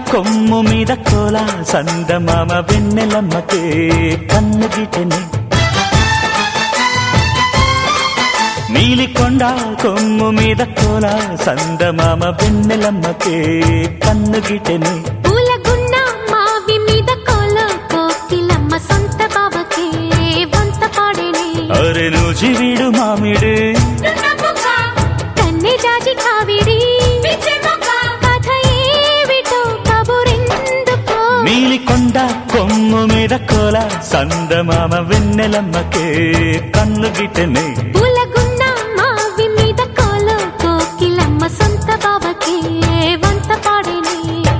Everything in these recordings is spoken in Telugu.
కొమ్ము మీద కోల సందమామ వెన్నెలమ్మకే కన్ను గిటని నీలికొండ కొమ్ము మీద కోల సందమామ వెన్నెలమ్మకే కన్ను గిటని పూలగున్న మావి మీద కోల కోకిలమ్మ సొంత బావకే వంత పాడేనే అరే నూజివీడు మామిడి కన్నె జాజి కావిడి కథ ఏమిటో కబురెందుకో నీలికొండ కొమ్ము మీద కోల సందమామ వెన్నెలమ్మకే కన్ను గిటని పూలగున్న మావి మీద కోల కోకిలమ్మ సొంత బావకే వంత పాడేనే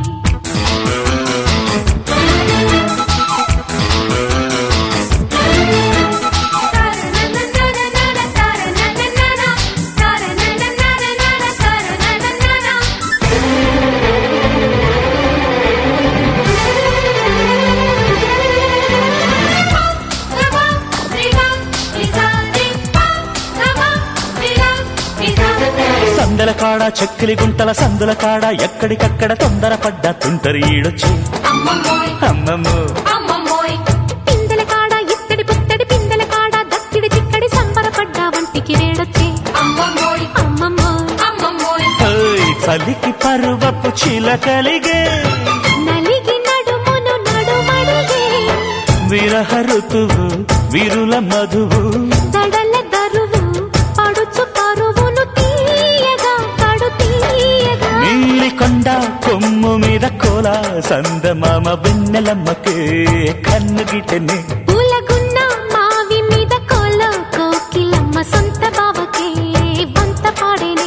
సందల కాడ చక్కిలి గుంటల సందుల కాడ ఎక్కడికక్కడ తొందరపడ్డ తుంటరి ఈడొచ్చి అమ్మమ్మో పిందెల కాడ ఇత్తడి పుత్తడి పిందెల కాడ దక్కిడి చిక్కడి సంబరపడ్డ వంటికి వేడొచ్చే అమ్మమ్మో ఓయ్, చలికి పరువపు చిలకలిగే నలిగి నడుమును నడుమడిగే విరహ ఋతువు విరుల మధువు దడల దరువు పడుచు పరువును తీయగా కడు తీయగా నీలికొండ కొమ్ము మీద కోల సందమామ వెన్నెలమ్మకే కన్ను గిటని పూలగున్న మావి మీద కోల కోకిలమ్మ సొంత బావకే వంత పాడేనే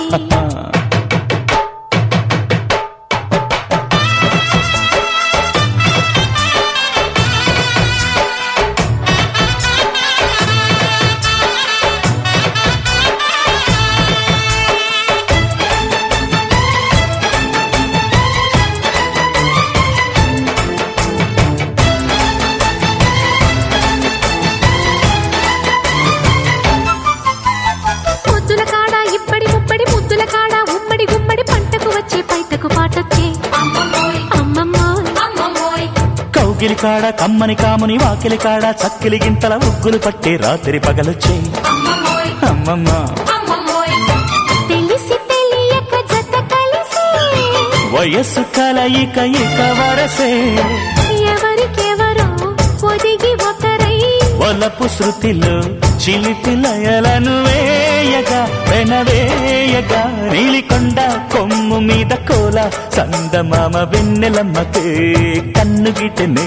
ముద్దుల కాడ ఇప్పటి ముప్పడి ముద్దుల కాడ ఉమ్మడి గుమ్మడి పంటకు వచ్చే పైటకు పాటొచ్చే అమ్మమ్మో కౌగిలి కాడ కమ్మని కాముని వాకిలి కాడ చక్కిలి గింతల ఉగ్గులు పట్టే రాత్రి పగలొచ్చే అమ్మమ్మ తెలిసి తెలియక జత కలిసి వయస్సు కలయిక ఇక వరసే ఎవరికెవరో ఒదిగి ఒకరై వలపు శృతిలో చిలిపి లయలను వేయగా వెనవేయగా నీలికొండ కొమ్ము మీద కోల సందమామ వెన్నెలమ్మకే కన్ను గిటనే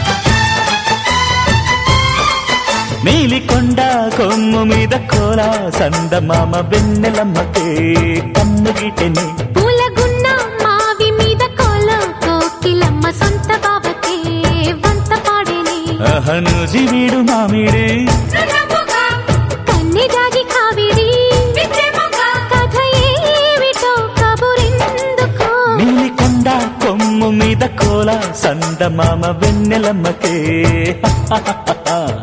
నీలికొండ కొమ్ము మీద కోల సందమామ వెన్నెలమ్మకే కన్ను గిటనే పూలగున్న మావి మీద కోల కోకిలమ్మ సొంత బావకే వంత పాడేనే అహను జీవిడు మామిడి కన్నె జాజి కావిడి కథ ఏమిటో కబురెందుకో నీలికొండ కొమ్ము మీద కోల సందమామ వెన్నెలమ్మకే